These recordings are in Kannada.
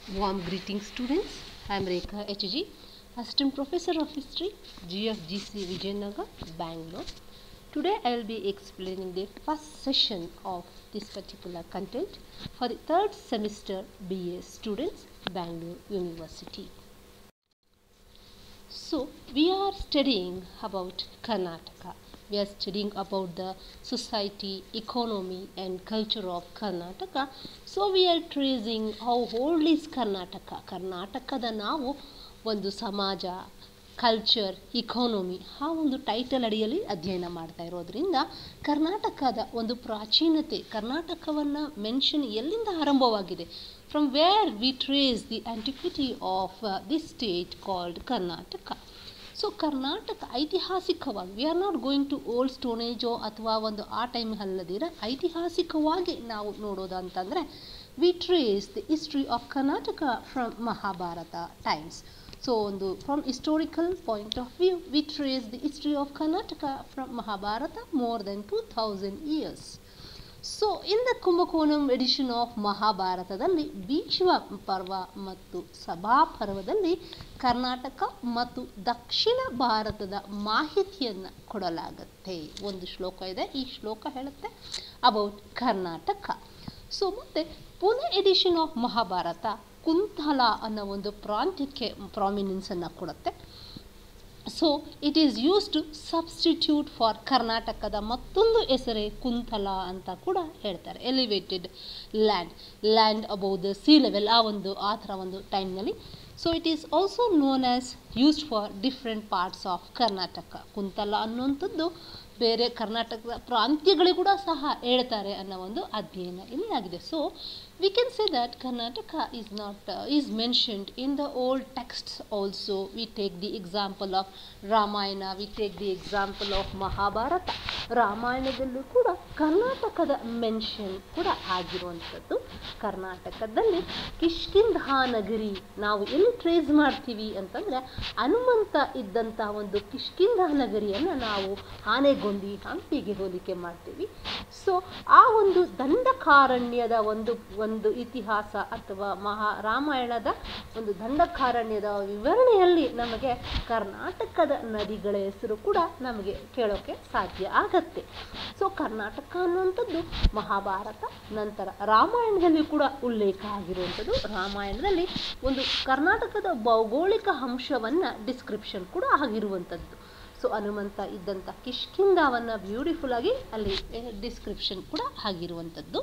Warm greetings, students. I am Rekha HG, Assistant Professor of History, GFGC Vijayanagar, Bangalore. Today I will be explaining the first session of this particular content for the third semester BA students, Bangalore University. So, we are studying about Karnataka. We are studying about the society, economy, and culture of Karnataka. So, we are tracing how old is Karnataka. ಕರ್ನಾಟಕದ ನಾವು ಒಂದು ಸಮಾಜ ಕಲ್ಚರ್ ಇಕಾನಮಿ ಆ ಒಂದು ಟೈಟಲ್ ಅಡಿಯಲ್ಲಿ ಅಧ್ಯಯನ ಮಾಡ್ತಾ ಇರೋದ್ರಿಂದ ಕರ್ನಾಟಕದ ಒಂದು ಪ್ರಾಚೀನತೆ ಕರ್ನಾಟಕವನ್ನು ಮೆನ್ಷನ್ ಎಲ್ಲಿಂದ ಆರಂಭವಾಗಿದೆ from where we trace the antiquity of this state called Karnataka so Karnataka ಐತಿಹಾಸಿಕವಾಗಿ we are not going to old ಸ್ಟೋನೇಜೋ ಅಥವಾ ಒಂದು ಆ ಟೈಮ್ ಅಲ್ಲದಿರ ಐತಿಹಾಸಿಕವಾಗಿ ನಾವು ನೋಡೋದು ಅಂತಂದರೆ we trace the history of Karnataka from Mahabharata times so ಒಂದು from historical point of view we trace the history of Karnataka from Mahabharata more than two thousand years so in the Kumbakonam edition of ಮಹಾಭಾರತದಲ್ಲಿ ಭೀಷ್ಮ ಪರ್ವ ಮತ್ತು ಸಭಾ ಪರ್ವದಲ್ಲಿ ಕರ್ನಾಟಕ ಮತ್ತು ದಕ್ಷಿಣ ಭಾರತದ ಮಾಹಿತಿಯನ್ನು ಕೊಡಲಾಗುತ್ತೆ ಒಂದು ಶ್ಲೋಕ ಇದೆ ಈ ಶ್ಲೋಕ ಹೇಳುತ್ತೆ ಅಬೌಟ್ ಕರ್ನಾಟಕ ಸೊ ಮತ್ತೆ ಪುನಃ ಎಡಿಷನ್ ಆಫ್ ಮಹಾಭಾರತ ಕುಂತಲ ಅನ್ನೋ ಒಂದು ಪ್ರಾಂತ್ಯಕ್ಕೆ ಪ್ರಾಮಿನೆನ್ಸನ್ನು ಕೊಡುತ್ತೆ so it is use to substitute for ಕರ್ನಾಟಕದ ಮತ್ತೊಂದು ಹೆಸರೇ ಕುಂತಲ ಅಂತ ಕೂಡ ಹೇಳ್ತಾರೆ elevated land land above the sea level ಆ ಒಂದು ಆ ಥರ ಒಂದು ಟೈಮ್ನಲ್ಲಿ so it is also known as used for different parts of Karnataka Kuntala ಅನ್ನುವಂಥದ್ದು ಬೇರೆ ಕರ್ನಾಟಕದ ಪ್ರಾಂತ್ಯಗಳಿಗೂ ಕೂಡ ಸಹ ಹೇಳ್ತಾರೆ ಅನ್ನೋ ಒಂದು ಅಧ್ಯಯನ ಇಲ್ಲಿ ಆಗಿದೆ so we can say that Karnataka is not uh, is mentioned in the old texts also. We take the example of Ramayana, we take the example of Mahabharata. ರಾಮಾಯಣದಲ್ಲೂ ಕೂಡ ಕರ್ನಾಟಕದ ಮೆನ್ಷನ್ ಕೂಡ ಆಗಿರುವಂಥದ್ದು ಕರ್ನಾಟಕದಲ್ಲಿ ಕಿಷ್ಕಿಂಧ ನಗರಿ ನಾವು ಎಲ್ಲಿ ಟ್ರೇಸ್ ಮಾಡ್ತೀವಿ ಅಂತಂದರೆ ಹನುಮಂತ ಇದ್ದಂಥ ಒಂದು ಕಿಷ್ಕಿಂಧ ನಗರಿಯನ್ನು ನಾವು ಆನೆಗೊಂದಿ ಹಂಪಿಗೆ ಹೋಲಿಕೆ ಮಾಡ್ತೀವಿ ಸೊ ಆ ಒಂದು ದಂಡಕಾರಣ್ಯದ ಒಂದು ಒಂದು ಇತಿಹಾಸ ಅಥವಾ ಮಹಾ ರಾಮಾಯಣದ ಒಂದು ದಂಡಕಾರಣ್ಯದ ವಿವರಣೆಯಲ್ಲಿ ನಮಗೆ ಕರ್ನಾಟಕದ ನದಿಗಳ ಹೆಸರು ಕೂಡ ನಮಗೆ ಕೇಳೋಕ್ಕೆ ಸಾಧ್ಯ ಆಗತ್ತೆ ಸೊ ಕರ್ನಾಟಕ ಅನ್ನುವಂಥದ್ದು ಮಹಾಭಾರತ ನಂತರ ರಾಮಾಯಣದಲ್ಲಿ ಕೂಡ ಉಲ್ಲೇಖ ಆಗಿರುವಂಥದ್ದು ರಾಮಾಯಣದಲ್ಲಿ ಒಂದು ಕರ್ನಾಟಕದ ಭೌಗೋಳಿಕ ಅಂಶವನ್ನು ಡಿಸ್ಕ್ರಿಪ್ಷನ್ ಕೂಡ ಆಗಿರುವಂಥದ್ದು ಸೊ ಹನುಮಂತ ಇದ್ದಂಥ ಕಿಷ್ಕಿಂದವನ್ನು ಬ್ಯೂಟಿಫುಲ್ ಆಗಿ ಅಲ್ಲಿ ಡಿಸ್ಕ್ರಿಪ್ಷನ್ ಕೂಡ ಆಗಿರುವಂಥದ್ದು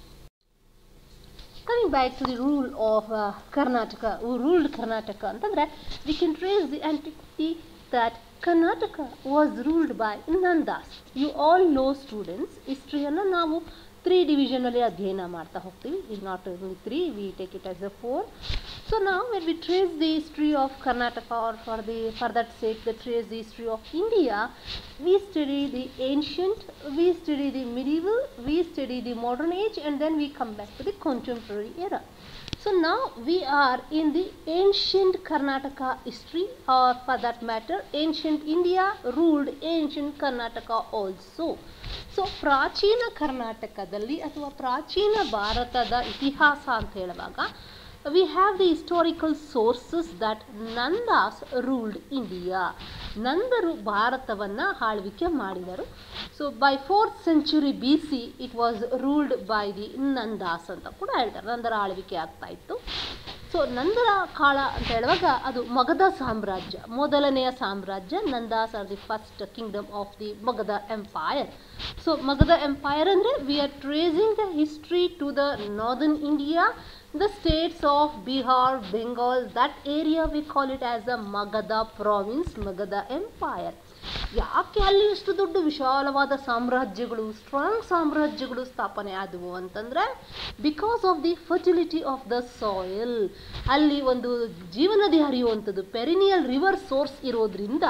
coming back to the rule of Karnataka ruled Karnataka ಅಂತಂದರೆ we can trace the antiquity that Karnataka was ruled by Nandas you all know students ಹಿಸ್ಟ್ರಿಯನ್ನು ನಾವು ತ್ರೀ ಡಿವಿಷನಲ್ಲಿ ಅಧ್ಯಯನ ಮಾಡ್ತಾ ಹೋಗ್ತೀವಿ is not only three we take it as a four so ನಾವು when we trace the history of Karnataka are for the for that sake the trace the history of India we study the ancient we study the medieval we study the modern age and then we come back to the contemporary era So now we are in the ancient Karnataka history or for that matter ancient India ruled ancient Karnataka also. So ಪ್ರಾಚೀನ ಕರ್ನಾಟಕದಲ್ಲಿ ಅಥವಾ ಪ್ರಾಚೀನ ಭಾರತದ ಇತಿಹಾಸ ಅಂತ ಹೇಳುವಾಗ we have the historical sources that Nandas ruled India ನಂದರು ಭಾರತವನ್ನು ಆಳ್ವಿಕೆ ಮಾಡಿದರು so by fourth century B C it was ruled by the Nandas ಅಂತ ಕೂಡ ಹೇಳ್ತಾರೆ ನಂದರ ಆಳ್ವಿಕೆ ಆಗ್ತಾ ಇತ್ತು ಸೊ ನಂದರ ಕಾಳ ಅಂತ ಹೇಳುವಾಗ ಅದು ಮಗಧ ಸಾಮ್ರಾಜ್ಯ ಮೊದಲನೆಯ ಸಾಮ್ರಾಜ್ಯ Nandas are the first kingdom of the Magadha empire so Magadha empire ಅಂದರೆ we are tracing the history to the northern India the states of Bihar, Bengal, that area we call it as the Magadha province, Magadha empire. ಯಾಕೆ ಅಲ್ಲಿ ಇಷ್ಟು ದೊಡ್ಡ ವಿಶಾಲವಾದ ಸಾಮ್ರಾಜ್ಯಗಳು ಸ್ಟ್ರಾಂಗ್ ಸಾಮ್ರಾಜ್ಯಗಳು ಸ್ಥಾಪನೆ ಆದವು ಅಂತಂದರೆ because of the fertility of the soil ಅಲ್ಲಿ ಒಂದು ಜೀವನದಿ ಹರಿಯುವಂಥದ್ದು ಪೆರಿನಿಯಲ್ ರಿವರ್ ಸೋರ್ಸ್ ಇರೋದ್ರಿಂದ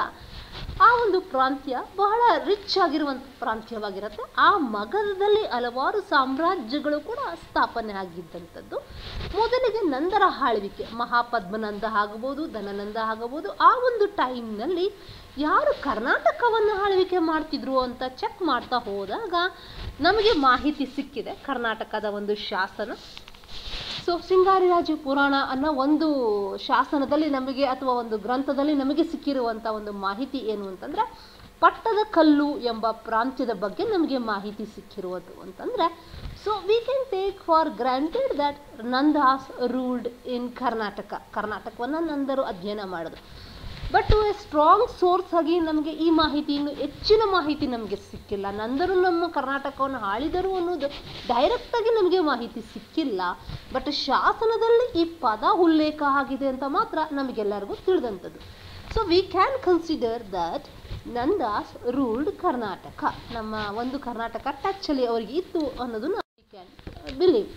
ಆ ಒಂದು ಪ್ರಾಂತ್ಯ ಬಹಳ ರಿಚ್ ಆಗಿರುವಂಥ ಪ್ರಾಂತ್ಯವಾಗಿರುತ್ತೆ ಆ ಮಗಧದಲ್ಲಿ ಹಲವಾರು ಸಾಮ್ರಾಜ್ಯಗಳು ಕೂಡ ಸ್ಥಾಪನೆ ಆಗಿದ್ದಂಥದ್ದು ಮೊದಲಿಗೆ ನಂದರ ಆಳ್ವಿಕೆ ಮಹಾಪದ್ಮನಂದ ಆಗಬಹುದು ಧನನಂದ ಆಗಬಹುದು ಆ ಒಂದು ಟೈಮ್ನಲ್ಲಿ ಯಾರು ಕರ್ನಾಟಕವನ್ನು ಆಳ್ವಿಕೆ ಮಾಡ್ತಿದ್ರು ಅಂತ ಚೆಕ್ ಮಾಡ್ತಾ ಹೋದಾಗ ನಮಗೆ ಮಾಹಿತಿ ಸಿಕ್ಕಿದೆ ಕರ್ನಾಟಕದ ಒಂದು ಶಾಸನ ಸೊ ಶೃಂಗಾರಿರಾಜ ಪುರಾಣ ಅನ್ನೋ ಒಂದು ಶಾಸನದಲ್ಲಿ ನಮಗೆ ಅಥವಾ ಒಂದು ಗ್ರಂಥದಲ್ಲಿ ನಮಗೆ ಸಿಕ್ಕಿರುವಂಥ ಒಂದು ಮಾಹಿತಿ ಏನು ಅಂತಂದರೆ ಪಟ್ಟದ ಕಲ್ಲು ಎಂಬ ಪ್ರಾಂತ್ಯದ ಬಗ್ಗೆ ನಮಗೆ ಮಾಹಿತಿ ಸಿಕ್ಕಿರುವುದು ಅಂತಂದರೆ so we can take for granted that Nandas ruled in Karnataka ಕರ್ನಾಟಕವನ್ನು ನಂದರು ಅಧ್ಯಯನ ಮಾಡಿದ್ರು ಬಟ್ ಎ ಸ್ಟ್ರಾಂಗ್ ಸೋರ್ಸ್ ಆಗಿ ನಮಗೆ ಈ ಮಾಹಿತಿ ಇನ್ನು ಹೆಚ್ಚಿನ ಮಾಹಿತಿ ನಮಗೆ ಸಿಕ್ಕಿಲ್ಲ ನಂದರು ನಮ್ಮ ಕರ್ನಾಟಕವನ್ನು ಆಳಿದರು ಅನ್ನೋದು ಡೈರೆಕ್ಟಾಗಿ ನಮಗೆ ಮಾಹಿತಿ ಸಿಕ್ಕಿಲ್ಲ ಬಟ್ ಶಾಸನದಲ್ಲಿ ಈ ಪದ ಉಲ್ಲೇಖ ಆಗಿದೆ ಅಂತ ಮಾತ್ರ ನಮಗೆಲ್ಲರಿಗೂ ತಿಳಿದಂಥದ್ದು so we can consider that Nandas ruled Karnataka ನಮ್ಮ ಒಂದು ಕರ್ನಾಟಕ ಟಚ್ಚಲ್ಲಿ ಅವರಿಗೆ ಇತ್ತು ಅನ್ನೋದನ್ನು ವಿ ಕ್ಯಾನ್ ಬಿಲೀವ್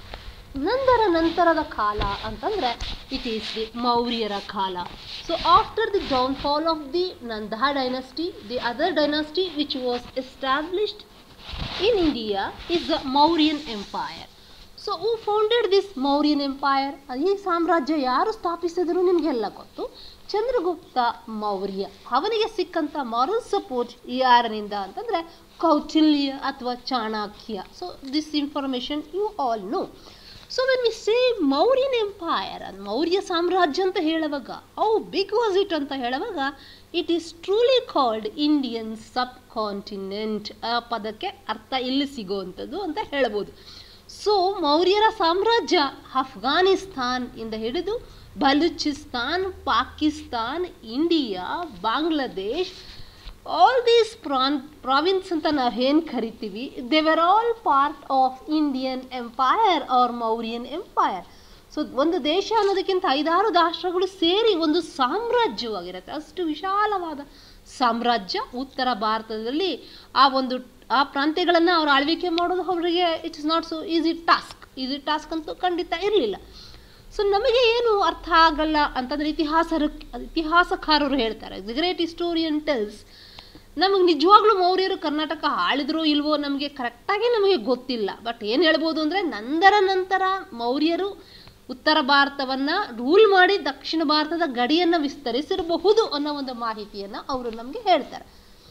ನಂತರ ನಂತರದ ಕಾಲ ಅಂತಂದರೆ ಇಟ್ ಈಸ್ ದಿ ಮೌರ್ಯರ ಕಾಲ so after the downfall of the Nanda dynasty the other dynasty which was established in India is the Mauryan empire so who founded this Mauryan empire ಈ ಸಾಮ್ರಾಜ್ಯ ಯಾರು ಸ್ಥಾಪಿಸಿದ್ರು ನಿಮಗೆಲ್ಲ ಗೊತ್ತು ಚಂದ್ರಗುಪ್ತ ಮೌರ್ಯ ಅವನಿಗೆ ಸಿಕ್ಕಂಥ ಮಾರಲ್ ಸಪೋರ್ಟ್ ಯಾರನಿಂದ ಅಂತಂದರೆ ಕೌಟಿಲ್ಯ ಅಥವಾ Chanakya so this information you all know so when we say Mauryan empire Maurya ಸಾಮ್ರಾಜ್ಯ ಅಂತ ಹೇಳುವಾಗ ಔ ಬಿಗ್ ವಾಸ್ ಇಟ್ ಅಂತ ಹೇಳುವಾಗ it is truly called Indian subcontinent ಆ ಪದಕ್ಕೆ ಅರ್ಥ ಇಲ್ಲಿ ಸಿಗುವಂಥದ್ದು ಅಂತ ಹೇಳ್ಬೋದು ಸೊ ಮೌರ್ಯರ ಸಾಮ್ರಾಜ್ಯ ಅಫ್ಘಾನಿಸ್ತಾನ್ ಇಂದ ಹಿಡಿದು Baluchistan Pakistan India Bangladesh all these ಪ್ರಾನ್ ಪ್ರಾವಿನ್ಸ್ ಅಂತ ನಾವು ಏನು ಕರಿತೀವಿ they were all part of Indian empire or Mauryan empire so ಒಂದು ದೇಶ ಅನ್ನೋದಕ್ಕಿಂತ ಐದಾರು ರಾಷ್ಟ್ರಗಳು ಸೇರಿ ಒಂದು ಸಾಮ್ರಾಜ್ಯವಾಗಿರುತ್ತೆ ಅಷ್ಟು ವಿಶಾಲವಾದ ಸಾಮ್ರಾಜ್ಯ ಉತ್ತರ ಭಾರತದಲ್ಲಿ ಆ ಒಂದು ಆ ಪ್ರಾಂತ್ಯಗಳನ್ನು ಅವರು ಆಳ್ವಿಕೆ ಮಾಡೋದು ಅವರಿಗೆ it's not so easy task easy task ಅಂತೂ ಖಂಡಿತ ಇರಲಿಲ್ಲ ಸೊ ನಮಗೆ ಏನು ಅರ್ಥ ಆಗಲ್ಲ ಅಂತಂದರೆ ಇತಿಹಾಸರ ಇತಿಹಾಸಕಾರರು ಹೇಳ್ತಾರೆ ದಿ ಗ್ರೇಟ್ ಹಿಸ್ಟೋರಿಯನ್ ಟೆಲ್ಸ್ ನಮಗೆ ನಿಜವಾಗ್ಲೂ ಮೌರ್ಯರು ಕರ್ನಾಟಕ ಆಳಿದ್ರೋ ಇಲ್ವೋ ನಮಗೆ ಕರೆಕ್ಟಾಗಿ ನಮಗೆ ಗೊತ್ತಿಲ್ಲ ಬಟ್ ಏನು ಹೇಳ್ಬೋದು ಅಂದರೆ ನಂದರ ನಂತರ ಮೌರ್ಯರು ಉತ್ತರ ಭಾರತವನ್ನು ರೂಲ್ ಮಾಡಿ ದಕ್ಷಿಣ ಭಾರತದ ಗಡಿಯನ್ನು ವಿಸ್ತರಿಸಿರಬಹುದು ಅನ್ನೋ ಒಂದು ಮಾಹಿತಿಯನ್ನು ಅವರು ನಮಗೆ ಹೇಳ್ತಾರೆ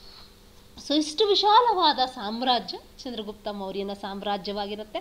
ಸೊ ಇಷ್ಟು ವಿಶಾಲವಾದ ಸಾಮ್ರಾಜ್ಯ ಚಂದ್ರಗುಪ್ತ ಮೌರ್ಯನ ಸಾಮ್ರಾಜ್ಯವಾಗಿರುತ್ತೆ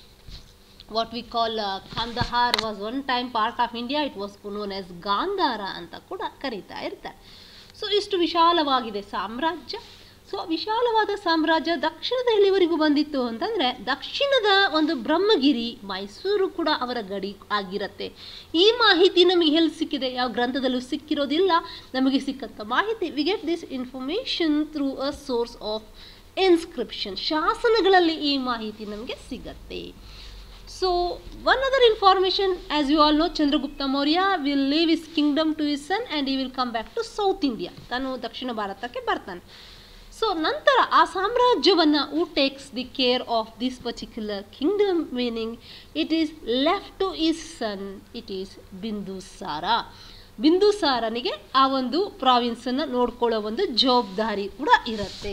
what we call Kandahar was one time part of India it was known as Gandhara ಅಂತ ಕೂಡ ಕರೀತಾ ಇರ್ತಾರೆ ಸೊ ಇಷ್ಟು ವಿಶಾಲವಾಗಿದೆ ಸಾಮ್ರಾಜ್ಯ ಸೊ ವಿಶಾಲವಾದ ಸಾಮ್ರಾಜ್ಯ ದಕ್ಷಿಣದ ಎಲ್ಲಿವರೆಗೂ ಬಂದಿತ್ತು ಅಂತಂದರೆ ದಕ್ಷಿಣದ ಒಂದು ಬ್ರಹ್ಮಗಿರಿ ಮೈಸೂರು ಕೂಡ ಅವರ ಗಡಿ ಆಗಿರುತ್ತೆ ಈ ಮಾಹಿತಿ ನಮಗೆ ಎಲ್ಲಿ ಸಿಕ್ಕಿದೆ ಯಾವ ಗ್ರಂಥದಲ್ಲೂ ಸಿಕ್ಕಿರೋದಿಲ್ಲ ನಮಗೆ ಸಿಕ್ಕಂಥ ಮಾಹಿತಿ we get this information through a source of inscription ಶಾಸನಗಳಲ್ಲಿ ಈ ಮಾಹಿತಿ ನಮಗೆ ಸಿಗತ್ತೆ so one other information as you all know Chandragupta Maurya will leave his kingdom to his son and he will come back to South India ತಾನು ದಕ್ಷಿಣ ಭಾರತಕ್ಕೆ ಬರ್ತಾನೆ ಸೊ ನಂತರ ಆ ಸಾಮ್ರಾಜ್ಯವನ್ನು who takes the care of this particular kingdom meaning it is left to his son it is Bindusara ಬಿಂದುಸಾರನಿಗೆ ಆ ಒಂದು ಪ್ರಾವಿನ್ಸನ್ನು ನೋಡ್ಕೊಳ್ಳೋ ಒಂದು ಜವಾಬ್ದಾರಿ ಕೂಡ ಇರುತ್ತೆ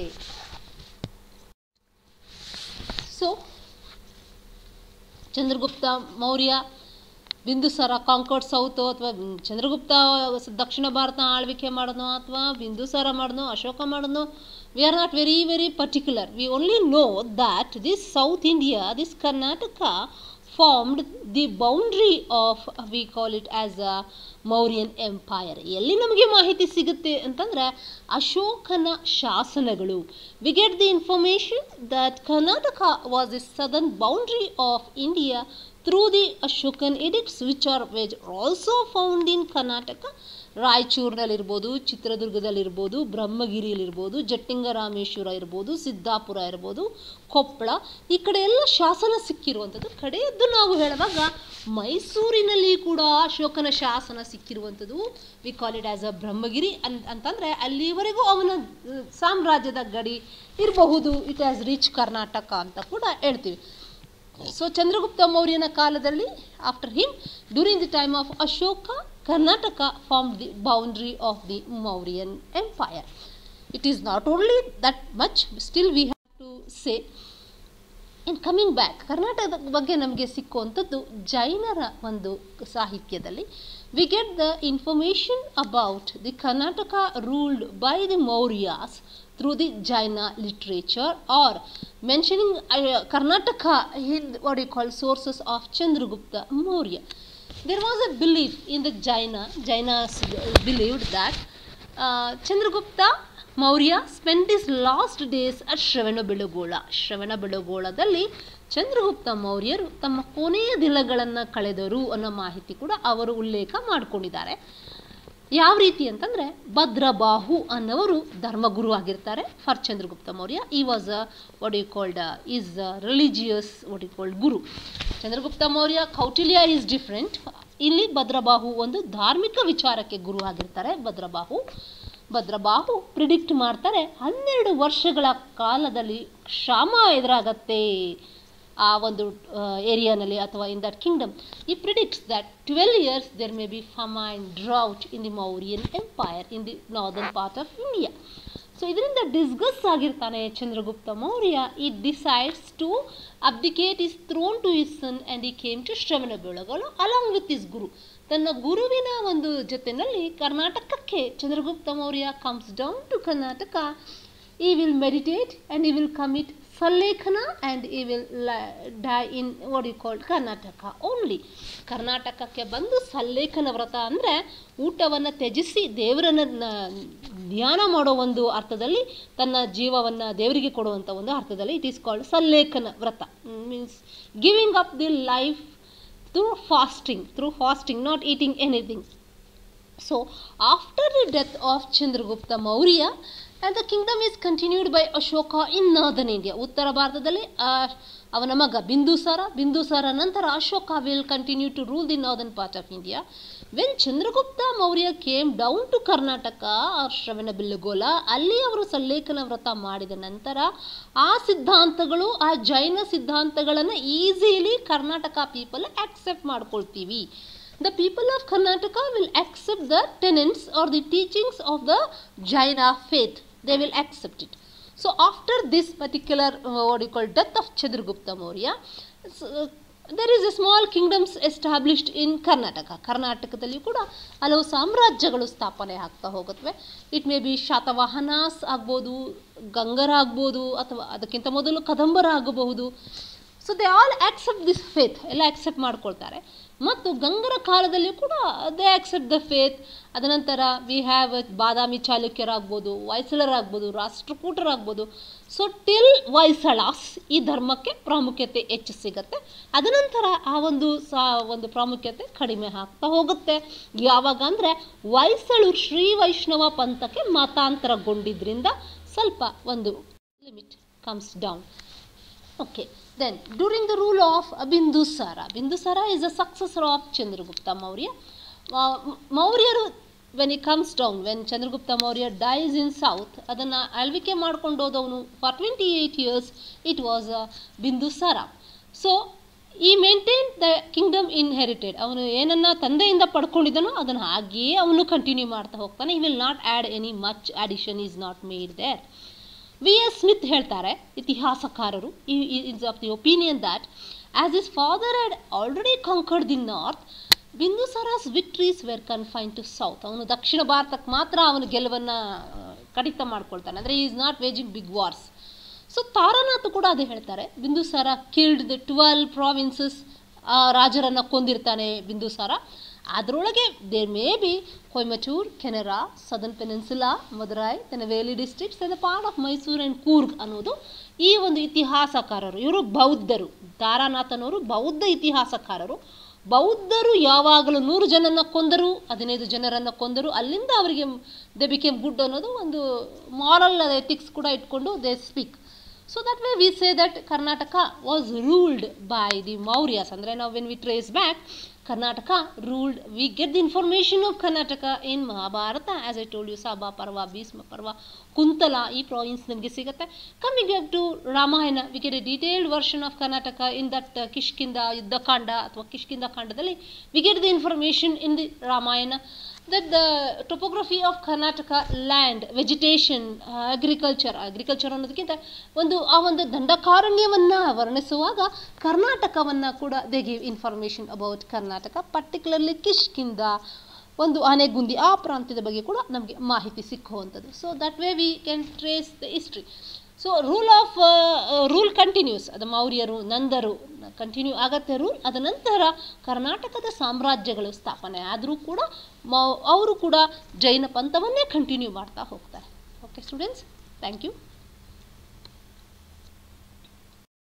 so Chandragupta Maurya Bindusara conquered south ಅಥವಾ ಚಂದ್ರಗುಪ್ತ ದಕ್ಷಿಣ ಭಾರತ ಆಳ್ವಿಕೆ ಮಾಡೋದು ಅಥವಾ ಬಿಂದುಸಾರ ಮಾಡೋದು ಅಶೋಕ ಮಾಡೋದು we are not very very particular we only know that this South India this Karnataka formed the boundary of we call it as a Mauryan empire ಎಲ್ಲಿ ನಮಗೆ ಮಾಹಿತಿ ಸಿಗುತ್ತೆ ಅಂತಂದರೆ ಅಶೋಕನ ಶಾಸನಗಳು we get the information that Karnataka was the southern boundary of India through the Ashokan edicts which are was also found in Karnataka ರಾಯಚೂರಿನಲ್ಲಿರ್ಬೋದು ಚಿತ್ರದುರ್ಗದಲ್ಲಿರ್ಬೋದು ಬ್ರಹ್ಮಗಿರಿಯಲ್ಲಿರ್ಬೋದು ಜಟ್ಟಿಂಗರಾಮೇಶ್ವರ ಇರ್ಬೋದು ಸಿದ್ದಾಪುರ ಇರ್ಬೋದು ಕೊಪ್ಪಳ ಈ ಕಡೆ ಎಲ್ಲ ಶಾಸನ ಸಿಕ್ಕಿರುವಂಥದ್ದು ಕಡೆಯದ್ದು ನಾವು ಹೇಳುವಾಗ ಮೈಸೂರಿನಲ್ಲಿ ಕೂಡ ಅಶೋಕನ ಶಾಸನ ಸಿಕ್ಕಿರುವಂಥದ್ದು we call it as a Brahmagiri on ಅಂತಂದರೆ ಅಲ್ಲಿವರೆಗೂ ಅವನ ಸಾಮ್ರಾಜ್ಯದ ಗಡಿ ಇರಬಹುದು ಇಟ್ ಆಸ್ ರಿಚ್ ಕರ್ನಾಟಕ ಅಂತ ಕೂಡ ಹೇಳ್ತೀವಿ ಸೊ ಚಂದ್ರಗುಪ್ತ ಮೌರ್ಯನ ಕಾಲದಲ್ಲಿ after him during the time of Ashoka Karnataka form the boundary of the Mauryan empire it is not only that much still we have to say in coming back ಕರ್ನಾಟಕದ ಬಗ್ಗೆ ನಮಗೆ ಸಿಕ್ಕುವಂಥದ್ದು ಜೈನರ ಒಂದು ಸಾಹಿತ್ಯದಲ್ಲಿ we get the information about the Karnataka ruled by the Mauryas through the Jain literature are mentioning Karnataka in what you call sources of Chandragupta Maurya there was a belief in the Jaina, Jainas believed that uh, Chandragupta Maurya spent his last days at Shravanabelagola ಶ್ರವಣಬೆಳಗೊಳದಲ್ಲಿ ಚಂದ್ರಗುಪ್ತ ಮೌರ್ಯರು ತಮ್ಮ ಕೊನೆಯ ದಿನಗಳನ್ನು ಕಳೆದರು ಅನ್ನೋ ಮಾಹಿತಿ ಕೂಡ ಅವರು ಉಲ್ಲೇಖ ಮಾಡಿಕೊಂಡಿದ್ದಾರೆ ಯಾವ ರೀತಿ ಅಂತಂದರೆ ಭದ್ರಬಾಹು ಅನ್ನೋರು ಧರ್ಮಗುರು ಆಗಿರ್ತಾರೆ for Chandragupta Maurya he was what you called his religious what you called guru Chandragupta Maurya Kautilya is different ಇಲ್ಲಿ ಭದ್ರಬಾಹು ಒಂದು ಧಾರ್ಮಿಕ ವಿಚಾರಕ್ಕೆ ಗುರು ಆಗಿರ್ತಾರೆ ಭದ್ರಬಾಹು ಭದ್ರಬಾಹು ಪ್ರಿಡಿಕ್ಟ್ ಮಾಡ್ತಾರೆ ಹನ್ನೆರಡು ವರ್ಷಗಳ ಕಾಲದಲ್ಲಿ ಕ್ಷಾಮ ಎದುರಾಗತ್ತೆ ಆ ಒಂದು ಏರಿಯಾನಲ್ಲಿ ಅಥವಾ ಇನ್ that kingdom he predicts that twelve years there may be famine drought in the Mauryan empire in the northern part of India so ಇದರಿಂದ ಡಿಸ್ಗಸ್ ಆಗಿರ್ತಾನೆ Chandragupta Maurya he decides to abdicate his throne to his son and he came to Shravana Belagola along with his guru ತನ್ನ ಗುರುವಿನ ಒಂದು ಜೊತೆಯಲ್ಲಿ ಕರ್ನಾಟಕಕ್ಕೆ Chandragupta Maurya comes down to Karnataka he will meditate and he will commit sallekhana and he will die in what you called Karnataka only ಕರ್ನಾಟಕಕ್ಕೆ ಬಂದು ಸಲ್ಲೇಖನ ವ್ರತ ಅಂದರೆ ಊಟವನ್ನು ತ್ಯಜಿಸಿ ದೇವರನ್ನು ಧ್ಯಾನ ಮಾಡೋ ಒಂದು ಅರ್ಥದಲ್ಲಿ ತನ್ನ ಜೀವವನ್ನು ದೇವರಿಗೆ ಕೊಡುವಂಥ ಒಂದು ಅರ್ಥದಲ್ಲಿ it is called sallekhana vrata means giving up the life through fasting through fasting not eating anything so after the death of Chandragupta Maurya and the kingdom is continued by Ashoka in northern India ಉತ್ತರ ಭಾರತದಲ್ಲಿ ಅವನ ಮಗ ಬಿಂದುಸಾರ ಬಿಂದುಸಾರ ನಂತರ Ashoka will continue to rule the northern part of India when Chandragupta Maurya came down to Karnataka Shravana Belagola ಅಲ್ಲಿ ಅವರು ಸಲ್ಲೇಖನ ವ್ರತ ಮಾಡಿದ ನಂತರ ಆ ಸಿದ್ಧಾಂತಗಳು ಆ ಜೈನ ಸಿದ್ಧಾಂತಗಳನ್ನು ಈಸಿಲಿ ಕರ್ನಾಟಕ ಪೀಪಲ್ ಆಕ್ಸೆಪ್ಟ್ ಮಾಡ್ಕೊಳ್ತೀವಿ the people of Karnataka will accept the tenets or the teachings of the Jaina faith. They will accept it. So after this particular uh, what you call death of Chandragupta Maurya, so, there is a small kingdoms established in Karnataka ಕರ್ನಾಟಕದಲ್ಲಿ ಕೂಡ ಹಲವು ಸಾಮ್ರಾಜ್ಯಗಳು ಸ್ಥಾಪನೆ ಆಗ್ತಾ ಹೋಗುತ್ತವೆ ಇಟ್ ಮೇ ಬಿ ಶಾತವಾಹನಾಸ್ ಆಗ್ಬೋದು ಗಂಗರ ಆಗ್ಬೋದು ಅಥವಾ ಅದಕ್ಕಿಂತ ಮೊದಲು ಕದಂಬರ ಆಗಬಹುದು so they all accept this faith ಎಲ್ಲ ಆಕ್ಸೆಪ್ಟ್ ಮಾಡ್ಕೊಳ್ತಾರೆ ಮತ್ತು ಗಂಗರ ಕಾಲದಲ್ಲಿಯೂ ಕೂಡ ದೇ ಆಕ್ಸೆಪ್ಟ್ ದ ಫೇತ್ ಅದನಂತರ ವಿ ಹ್ಯಾವ್ ಬಾದಾಮಿ ಚಾಲುಕ್ಯರಾಗ್ಬೋದು ಹೊಯ್ಸಳರಾಗ್ಬೋದು ರಾಷ್ಟ್ರಕೂಟರಾಗ್ಬೋದು ಸೊ ಟಿಲ್ ಹೊಯ್ಸಳಾಸ್ ಈ ಧರ್ಮಕ್ಕೆ ಪ್ರಾಮುಖ್ಯತೆ ಹೆಚ್ಚು ಸಿಗುತ್ತೆ ಅದನಂತರ ಆ ಒಂದು ಸಾ ಒಂದು ಪ್ರಾಮುಖ್ಯತೆ ಕಡಿಮೆ ಆಗ್ತಾ ಹೋಗುತ್ತೆ ಯಾವಾಗ ಅಂದರೆ ಹೊಯ್ಸಳು ಶ್ರೀ ವೈಷ್ಣವ ಪಂಥಕ್ಕೆ ಮತಾಂತರಗೊಂಡಿದ್ರಿಂದ ಸ್ವಲ್ಪ ಒಂದು limit comes down Okay, then during the rule of Bindusara, Bindusara is a successor of Chandragupta Maurya. Uh, Mauryaru when he comes down, when Chandragupta Maurya dies in south, ಅದನ್ನು ಆಳ್ವಿಕೆ ಮಾಡ್ಕೊಂಡು ಹೋದವನು for twenty eight years it was Bindusara so he maintain the kingdom inherited ಅವನು ಏನನ್ನ ತಂದೆಯಿಂದ ಪಡ್ಕೊಂಡಿದ್ದಾನೋ ಅದನ್ನು ಹಾಗೆಯೇ ಅವನು ಕಂಟಿನ್ಯೂ ಮಾಡ್ತಾ ಹೋಗ್ತಾನೆ he will not add any much addition is not made there V S Smith ಹೇಳ್ತಾರೆ ಇತಿಹಾಸಕಾರರು is of the opinion that as his father had already conquered the north Bindusara's victories were confine to south ಅವನು ದಕ್ಷಿಣ ಭಾರತಕ್ಕೆ ಮಾತ್ರ ಅವನು ಗೆಲುವನ್ನು ಕಡಿತ ಮಾಡ್ಕೊಳ್ತಾನೆ ಅಂದರೆ is not waging big wars so Taranath ಕೂಡ ಅದೇ ಹೇಳ್ತಾರೆ Bindusara killed the twelve provinces ರಾಜರನ್ನು ಕೊಂದಿರ್ತಾನೆ ಬಿಂದುಸಾರ ಅದರೊಳಗೆ there may be ಕೊಯಮಚೂರ್ Canara southern peninsula Madurai Tinnevelly districts and part of Mysore and Coorg ಅನ್ನೋದು ಈ ಒಂದು ಇತಿಹಾಸಕಾರರು ಇವರು ಬೌದ್ಧರು ತಾರಾನಾಥನವರು ಬೌದ್ಧ ಇತಿಹಾಸಕಾರರು ಬೌದ್ಧರು ಯಾವಾಗಲೂ ನೂರು ಜನನ ಕೊಂದರು ಹದಿನೈದು ಜನರನ್ನು ಕೊಂದರು ಅಲ್ಲಿಂದ ಅವರಿಗೆ ದೆ ಬಿಕೇಮ್ ಗುಡ್ ಅನ್ನೋದು ಒಂದು ಮಾರಲ್ ಎಥಿಕ್ಸ್ ಕೂಡ ಇಟ್ಕೊಂಡು they speak so that way we say that Karnataka was ruled by the Mauryas ಅಂದರೆ ನಾವು when we trace back Karnataka ruled we get the information of Karnataka in Mahabharata as I told you Sabha Parva Bhishma Parva Kuntala ಈ ಪ್ರಾವಿನ್ಸ್ ನಮಗೆ ಸಿಗುತ್ತೆ coming up to Ramayana we get a detailed version of Karnataka in that Kishkindha Yuddha Kanda ಅಥವಾ ಕಿಷ್ಕಿಂದ ಕಾಂಡದಲ್ಲಿ we get the information in the Ramayana that the topography of Karnataka land, vegetation, agriculture, agriculture ಅನ್ನೋದಕ್ಕಿಂತ ಒಂದು ಆ ಒಂದು ದಂಡಕಾರಣ್ಯವನ್ನು ವರ್ಣಿಸುವಾಗ ಕರ್ನಾಟಕವನ್ನು ಕೂಡ they give information about Karnataka particularly Kishkindha ಒಂದು ಆನೆಗುಂದಿ ಆ ಪ್ರಾಂತ್ಯದ ಬಗ್ಗೆ ಕೂಡ ನಮಗೆ ಮಾಹಿತಿ ಸಿಕ್ಕುವಂಥದ್ದು so that way we can trace the history so rule of rule continues ಅದು ಮೌರ್ಯರು ನಂದರು ಕಂಟಿನ್ಯೂ ಆಗತ್ತೆ ರೂಲ್ ಅದ ನಂತರ ಕರ್ನಾಟಕದ ಸಾಮ್ರಾಜ್ಯಗಳು ಸ್ಥಾಪನೆ ಆದರೂ ಕೂಡ ಮೌ ಅವರು ಕೂಡ ಜೈನ ಪಂಥವನ್ನೇ ಕಂಟಿನ್ಯೂ ಮಾಡ್ತಾ ಹೋಗ್ತಾರೆ ಓಕೆ ಸ್ಟೂಡೆಂಟ್ಸ್ ಥ್ಯಾಂಕ್ ಯು